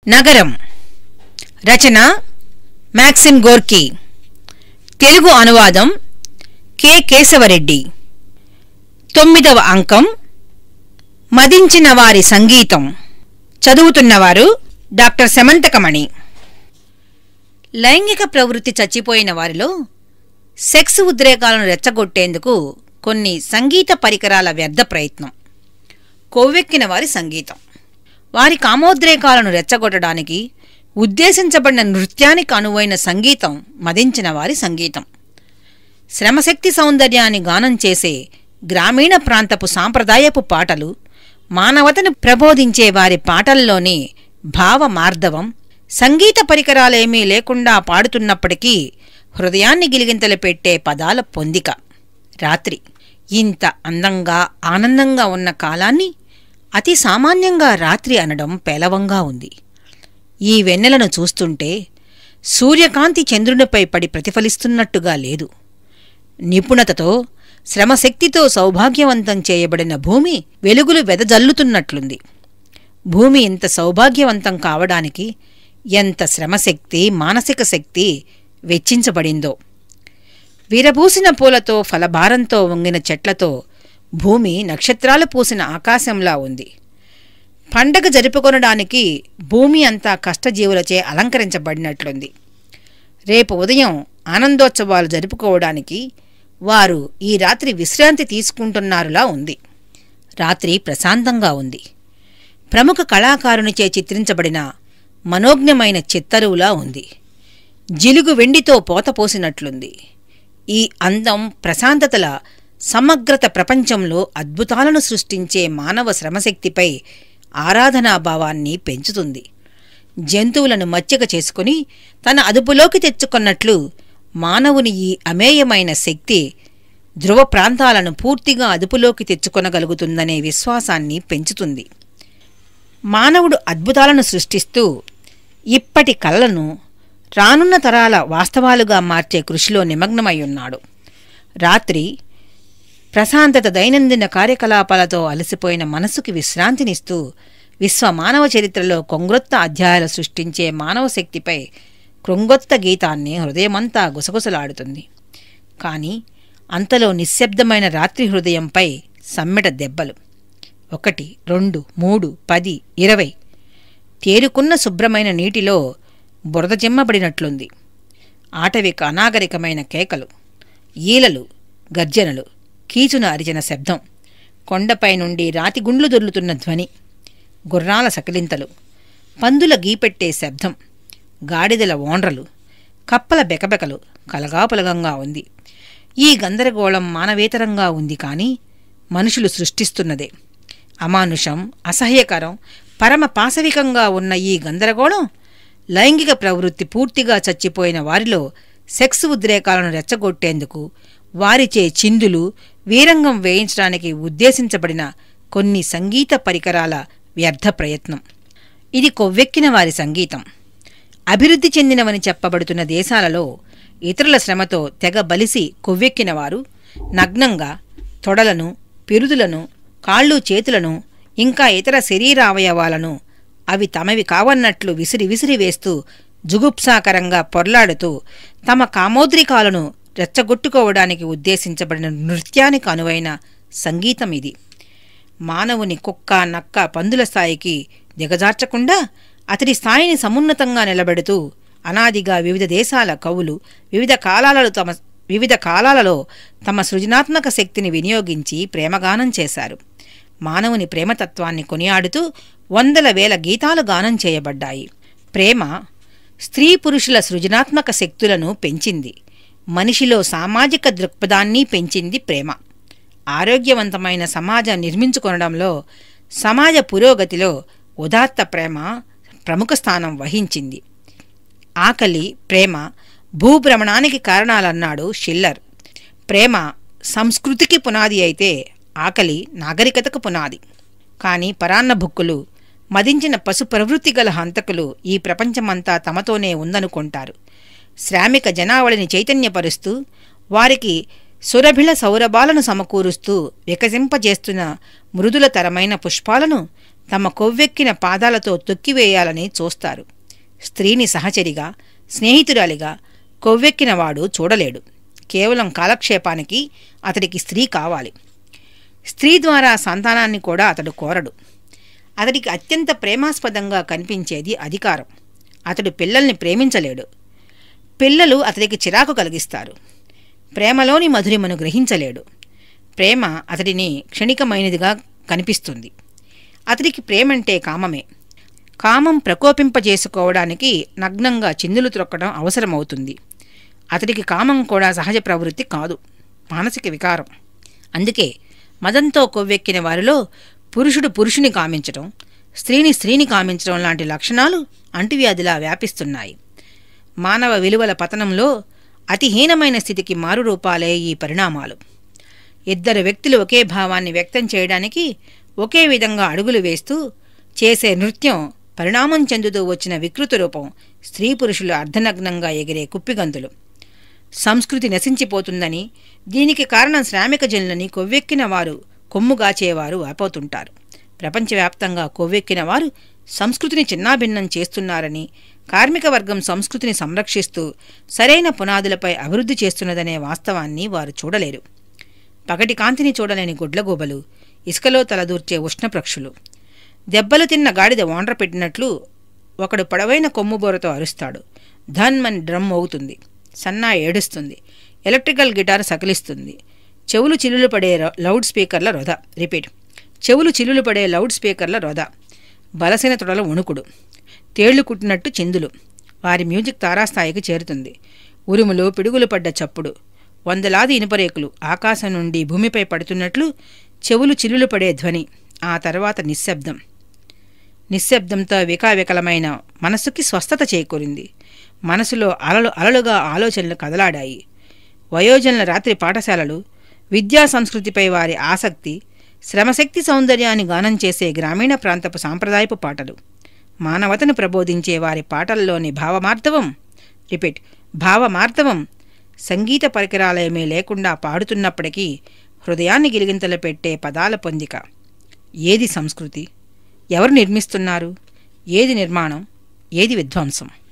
నగరం రచన Maxim Gorky Telugu అనువాదం K Keshavareddy తొమ్మిదవ అంకం మదించిన వారి సంగీతం చదువుతున్నవారు డాక్టర్ శమంతకమణి లైంగిక ప్రవృత్తి చచ్చిపోయిన వారిలో సెక్స్ ఉద్రేకాలను రెచ్చగొట్టేందుకు కొన్ని సంగీత పరికరాల వ్యర్థ ప్రయత్నం కొవ్వెక్కిన వారి సంగీతం వారి కామోద్రేకాలను రెచ్చగొట్టడానికి ఉద్దేశించబడిన నృత్యానికి అనువైన సంగీతం మదించిన వారి సంగీతం శ్రమశక్తి సౌందర్యాన్ని గానం చేసే గ్రామీణ ప్రాంతపు సాంప్రదాయపు పాటలు మానవతను ప్రబోధించే వారి పాటల్లోని భావ మార్ధవం సంగీత పరికరాలేమీ లేకుండా పాడుతున్నప్పటికీ హృదయాన్ని గిలిగింతలు పెట్టే పదాల పొందిక రాత్రి ఇంత అందంగా ఆనందంగా ఉన్న కాలాన్ని అతి సామాన్యంగా రాత్రి అనడం పేలవంగా ఉంది ఈ వెన్నెలను చూస్తుంటే సూర్యకాంతి చంద్రునిపై పడి ప్రతిఫలిస్తున్నట్టుగా లేదు నిపుణతతో శ్రమశక్తితో సౌభాగ్యవంతం చేయబడిన భూమి వెలుగులు వెదజల్లుతున్నట్లుంది భూమి ఇంత సౌభాగ్యవంతం కావడానికి ఎంత శ్రమశక్తి మానసిక శక్తి వెచ్చించబడిందో విరబూసిన పూలతో ఫలభారంతో వంగిన చెట్లతో భూమి నక్షత్రాలు పూసిన ఆకాశంలా ఉంది పండగ జరుపుకొనడానికి భూమి అంతా కష్టజీవులచే అలంకరించబడినట్లుంది రేపు ఉదయం ఆనందోత్సవాలు జరుపుకోవడానికి వారు ఈ రాత్రి విశ్రాంతి తీసుకుంటున్నారులా ఉంది రాత్రి ప్రశాంతంగా ఉంది ప్రముఖ కళాకారునిచే చిత్రించబడిన మనోజ్ఞమైన చిత్తరువులా ఉంది జిలుగు వెండితో పోతపోసినట్లుంది ఈ అందం ప్రశాంతతల సమగ్రత ప్రపంచంలో అద్భుతాలను సృష్టించే మానవ శ్రమశక్తిపై ఆరాధనాభావాన్ని పెంచుతుంది జంతువులను మచ్చిక చేసుకుని తన అదుపులోకి తెచ్చుకున్నట్లు మానవుని ఈ అమేయమైన శక్తి ధ్రువ ప్రాంతాలను పూర్తిగా అదుపులోకి తెచ్చుకొనగలుగుతుందనే విశ్వాసాన్ని పెంచుతుంది మానవుడు అద్భుతాలను సృష్టిస్తూ ఇప్పటి కళలను రానున్న తరాల వాస్తవాలుగా మార్చే కృషిలో నిమగ్నమై ఉన్నాడు రాత్రి ప్రశాంతత దైనందిన కార్యకలాపాలతో అలసిపోయిన మనసుకి విశ్రాంతినిస్తూ విశ్వ మానవ చరిత్రలో కొంగ్రొత్త అధ్యాయాలు సృష్టించే మానవ శక్తిపై కృంగొత్త గీతాన్ని హృదయమంతా గుసగుసలాడుతుంది కానీ అంతలో నిశ్శబ్దమైన రాత్రి హృదయంపై సమ్మెట దెబ్బలు ఒకటి రెండు మూడు పది ఇరవై తేరుకున్న శుభ్రమైన నీటిలో బురద జిమ్మబడినట్లుంది ఆటవిక అనాగరికమైన కేకలు ఈలలు గర్జనలు కీచున అరిచిన శబ్దం కొండపై నుండి రాతి గుండ్లు దొర్లుతున్న ధ్వని గుర్రాల సకిలింతలు పందుల గీపెట్టే శబ్దం గాడిదల ఓండ్రలు కప్పల బెకబెకలు కలగాపులగంగా ఉంది ఈ గందరగోళం మానవేతరంగా ఉంది కానీ మనుషులు సృష్టిస్తున్నదే అమానుషం అసహ్యకరం పరమ పాశవికంగా ఉన్న ఈ గందరగోళం లైంగిక ప్రవృత్తి పూర్తిగా చచ్చిపోయిన వారిలో సెక్స్ ఉద్రేకాలను రెచ్చగొట్టేందుకు వారిచే చిందులు వీరంగం వేయించడానికి ఉద్దేశించబడిన కొన్ని సంగీత పరికరాల వ్యర్థ ప్రయత్నం ఇది కొవ్వెక్కిన వారి సంగీతం అభివృద్ధి చెందినవని చెప్పబడుతున్న దేశాలలో ఇతరుల శ్రమతో తెగ బలిసి కొవ్వెక్కిన వారు నగ్నంగా తొడలను పిరుదులను కాళ్ళు చేతులను ఇంకా ఇతర శరీరావయవాలను అవి తమవి కావన్నట్లు విసిరి విసిరి వేస్తూ జుగుప్సాకరంగా పొర్లాడుతూ తమ కామోద్రికాలను రెచ్చగొట్టుకోవడానికి ఉద్దేశించబడిన నృత్యానికి అనువైన సంగీతం ఇది మానవుని కుక్క నక్క పందుల స్థాయికి దిగజార్చకుండా అతడి స్థాయిని సమున్నతంగా నిలబెడుతూ అనాదిగా వివిధ దేశాల కవులు వివిధ కాలాలలో తమ వివిధ కాలాలలో తమ సృజనాత్మక శక్తిని వినియోగించి ప్రేమగానం చేశారు మానవుని ప్రేమతత్వాన్ని కొనియాడుతూ వందల వేల గీతాలు గానం చేయబడ్డాయి ప్రేమ స్త్రీ పురుషుల సృజనాత్మక శక్తులను పెంచింది మనిషిలో సామాజిక దృక్పథాన్ని పెంచింది ప్రేమ ఆరోగ్యవంతమైన సమాజం నిర్మించుకొనడంలో సమాజ పురోగతిలో ఉదాత్త ప్రేమ ప్రముఖ స్థానం వహించింది ఆకలి ప్రేమ భూభ్రమణానికి కారణాలన్నాడు షిల్లర్ ప్రేమ సంస్కృతికి పునాది అయితే ఆకలి నాగరికతకు పునాది కానీ పరాన్న భుక్కులు మదించిన పశు ప్రవృత్తి గల హంతకులు ఈ ప్రపంచమంతా తమతోనే ఉందనుకుంటారు శ్రామిక జనావళిని చైతన్యపరుస్తూ వారికి సురభిళ సౌరభాలను సమకూరుస్తూ వికసింపజేస్తున్న మృదుల తరమైన పుష్పాలను తమ కొవ్వెక్కిన పాదాలతో తొక్కివేయాలని చూస్తారు స్త్రీని సహచరిగా స్నేహితురాలిగా కొవ్వెక్కినవాడు చూడలేడు కేవలం కాలక్షేపానికి అతడికి స్త్రీ కావాలి స్త్రీ ద్వారా సంతానాన్ని కూడా అతడు కోరడు అతడికి అత్యంత ప్రేమాస్పదంగా కనిపించేది అధికారం అతడు పిల్లల్ని ప్రేమించలేడు పిల్లలు అతడికి చిరాకు కలిగిస్తారు ప్రేమలోని మధురిమను గ్రహించలేడు ప్రేమ అతడిని క్షణికమైనదిగా కనిపిస్తుంది అతడికి ప్రేమంటే కామమే కామం ప్రకోపింపజేసుకోవడానికి నగ్నంగా చిందులు త్రొక్కడం అవసరమవుతుంది అతడికి కామం కూడా సహజ ప్రవృత్తి కాదు మానసిక వికారం అందుకే మదంతో కొవ్వెక్కిన వారిలో పురుషుడు పురుషుని కామించడం స్త్రీని స్త్రీని కామించడం లాంటి లక్షణాలు అంటువ్యాధిలా వ్యాపిస్తున్నాయి మానవ విలువల పతనంలో అతిహీనమైన స్థితికి మారురూపాలే ఈ పరిణామాలు ఇద్దరు వ్యక్తులు ఒకే భావాన్ని వ్యక్తం చేయడానికి ఒకే విధంగా అడుగులు వేస్తూ చేసే నృత్యం పరిణామం చెందుతూ వచ్చిన వికృత రూపం స్త్రీ పురుషులు అర్ధనగ్నంగా ఎగిరే కుప్పిగంతులు సంస్కృతి నశించిపోతుందని దీనికి కారణం శ్రామిక జనులని కొవ్వెక్కిన వారు కొమ్ముగాచేవారు ఆపోతుంటారు ప్రపంచవ్యాప్తంగా కొవ్వెక్కిన వారు సంస్కృతిని చిన్నాభిన్నం చేస్తున్నారని కార్మిక వర్గం సంస్కృతిని సంరక్షిస్తూ సరైన పునాదులపై అభివృద్ధి చేస్తున్నదనే వాస్తవాన్ని వారు చూడలేరు పగటి కాంతిని చూడలేని గుడ్లగూబలు ఇసుకలో తలదూర్చే ఉష్ణప్రక్షులు దెబ్బలు తిన్న గాడిద ఓండ్ర పెట్టినట్లు ఒకడు పొడవైన కొమ్ముబోరతో అరుస్తాడు ధన్మని డ్రమ్ మోగుతుంది సన్నా ఏడుస్తుంది ఎలక్ట్రికల్ గిటార్ సకిలిస్తుంది చెవులు చిల్లులు పడే ర- లౌడ్ స్పీకర్ల రొద రిపీట్ చెవులు చిల్లులు పడే లౌడ్ స్పీకర్ల రొద బలసిన తొడల వణుకుడు తేళ్లు కుట్టినట్టు చిందులు వారి మ్యూజిక్ తారాస్థాయికి చేరుతుంది ఉరుములు పిడుగులు పడ్డ చప్పుడు వందలాది ఇనుపరేకులు ఆకాశం నుండి భూమిపై పడుతున్నట్లు చెవులు చిల్లులు పడే ధ్వని ఆ తర్వాత నిశ్శబ్దం నిశ్శబ్దంతో వికావికలమైన మనసుకి స్వస్థత చేకూరింది మనసులో అలలు అలలుగా ఆలోచనలు కదలాడాయి వయోజనుల రాత్రి పాఠశాలలు విద్యా సంస్కృతిపై వారి ఆసక్తి శ్రమశక్తి సౌందర్యాన్ని గానం చేసే గ్రామీణ ప్రాంతపు సాంప్రదాయపు పాటలు మానవతను ప్రబోధించే వారి పాటల్లోని భావమార్ధవం రిపీట్ భావమార్ధవం సంగీత పరికరాలేమీ లేకుండా పాడుతున్నప్పటికీ హృదయాన్ని గిలిగింతలు పెట్టే పదాల పొందిక ఏది సంస్కృతి ఎవరు నిర్మిస్తున్నారు ఏది నిర్మాణం ఏది విధ్వంసం